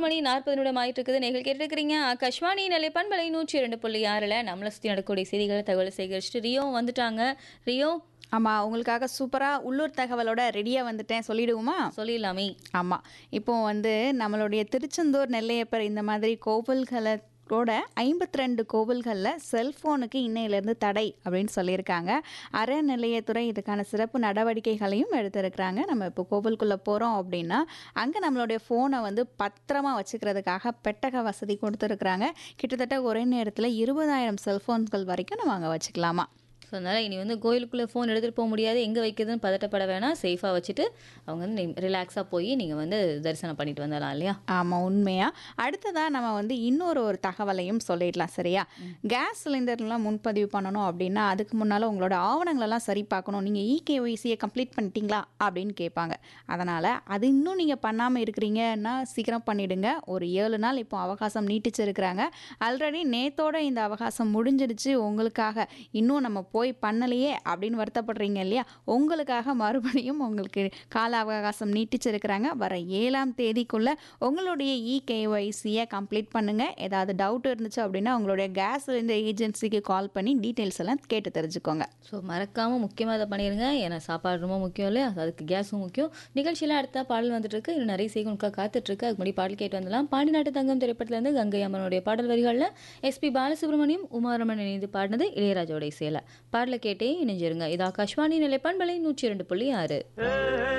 மணி நாற்பது நிமிடம் ஆயிட்டு இருக்குது நீங்கள் கேட்டுருக்கிறீங்க ஆகாஷ்வாணி நிலை பண்பலை நூற்றி இரண்டு புள்ளி ஆறில் நம்மளை சுற்றி நடக்கக்கூடிய செய்திகளை தகவலை சேகரிச்சுட்டு ரியோ வந்துட்டாங்க ரியோ ஆமாம் உங்களுக்காக சூப்பராக உள்ளூர் தகவலோட ரெடியாக வந்துட்டேன் சொல்லிடுவோமா சொல்லிடலாமே ஆமாம் இப்போ வந்து நம்மளுடைய திருச்செந்தூர் நெல்லையப்பர் இந்த மாதிரி கோவில்களை ோட ஐம்பத்தி ரெண்டு கோவில்களில் செல்ஃபோனுக்கு இன்னையிலேருந்து தடை அப்படின்னு சொல்லியிருக்காங்க அறநிலையத்துறை இதுக்கான சிறப்பு நடவடிக்கைகளையும் எடுத்திருக்கிறாங்க நம்ம இப்போ கோவிலுக்குள்ளே போகிறோம் அப்படின்னா அங்கே நம்மளுடைய ஃபோனை வந்து பத்திரமா வச்சுக்கிறதுக்காக பெட்டக வசதி கொடுத்துருக்குறாங்க கிட்டத்தட்ட ஒரே நேரத்தில் இருபதாயிரம் செல்ஃபோன்கள் வரைக்கும் நம்ம அங்கே வச்சுக்கலாமா ஸோ அதனால் இனி வந்து கோயிலுக்குள்ளே ஃபோன் எடுத்துகிட்டு போக முடியாது எங்கே வைக்கிறதுன்னு பதட்டப்பட வேணாம் சேஃபாக வச்சுட்டு அவங்க வந்து ரிலாக்ஸாக போய் நீங்கள் வந்து தரிசனம் பண்ணிட்டு வந்துடலாம் இல்லையா ஆமாம் உண்மையாக அடுத்ததாக நம்ம வந்து இன்னொரு ஒரு தகவலையும் சொல்லிடலாம் சரியா கேஸ் சிலிண்டர்லாம் முன்பதிவு பண்ணணும் அப்படின்னா அதுக்கு முன்னால் உங்களோட ஆவணங்களெல்லாம் சரி பார்க்கணும் நீங்கள் இகேஒய்சியை கம்ப்ளீட் பண்ணிட்டீங்களா அப்படின்னு கேட்பாங்க அதனால் அது இன்னும் நீங்கள் பண்ணாமல் இருக்கிறீங்கன்னா சீக்கிரம் பண்ணிடுங்க ஒரு ஏழு நாள் இப்போ அவகாசம் நீட்டிச்சிருக்கிறாங்க ஆல்ரெடி நேத்தோட இந்த அவகாசம் முடிஞ்சிடுச்சு உங்களுக்காக இன்னும் நம்ம போய் பண்ணலையே அப்படின்னு வருத்தப்படுறீங்க இல்லையா உங்களுக்காக மறுபடியும் உங்களுக்கு கால அவகாசம் நீட்டிச்சிருக்கிறாங்க வர ஏழாம் தேதிக்குள்ளே உங்களுடைய இகேஒய்சியை கம்ப்ளீட் பண்ணுங்கள் ஏதாவது டவுட் இருந்துச்சு அப்படின்னா உங்களுடைய கேஸ் சிலிண்டர் ஏஜென்சிக்கு கால் பண்ணி டீட்டெயில்ஸ் எல்லாம் கேட்டு தெரிஞ்சுக்கோங்க ஸோ மறக்காமல் முக்கியமாக அதை பண்ணிடுங்க ஏன்னா சாப்பாடு ரொம்ப முக்கியம் இல்லையா அதுக்கு கேஸும் முக்கியம் நிகழ்ச்சியில் அடுத்த பாடல் வந்துட்டு இருக்கு இன்னும் நிறைய செய்திகளுக்காக காத்துட்டு இருக்கு அதுக்கு முன்னாடி பாடல் கேட்டு வந்துடலாம் பாண்டி நாட்டு தங்கம் திரைப்படத்துலேருந்து கங்கை அம்மனுடைய பாடல் வரிகளில் எஸ்பி பாலசுப்ரமணியம் உமாரமன் இணைந்து பாடினது இளையராஜோடைய சேலை பாடலை கேட்டே இணைஞ்சிருங்க இது ஆகாஷ்வாணி நிலைப்பான்பலை நூற்றி இரண்டு புள்ளி ஆறு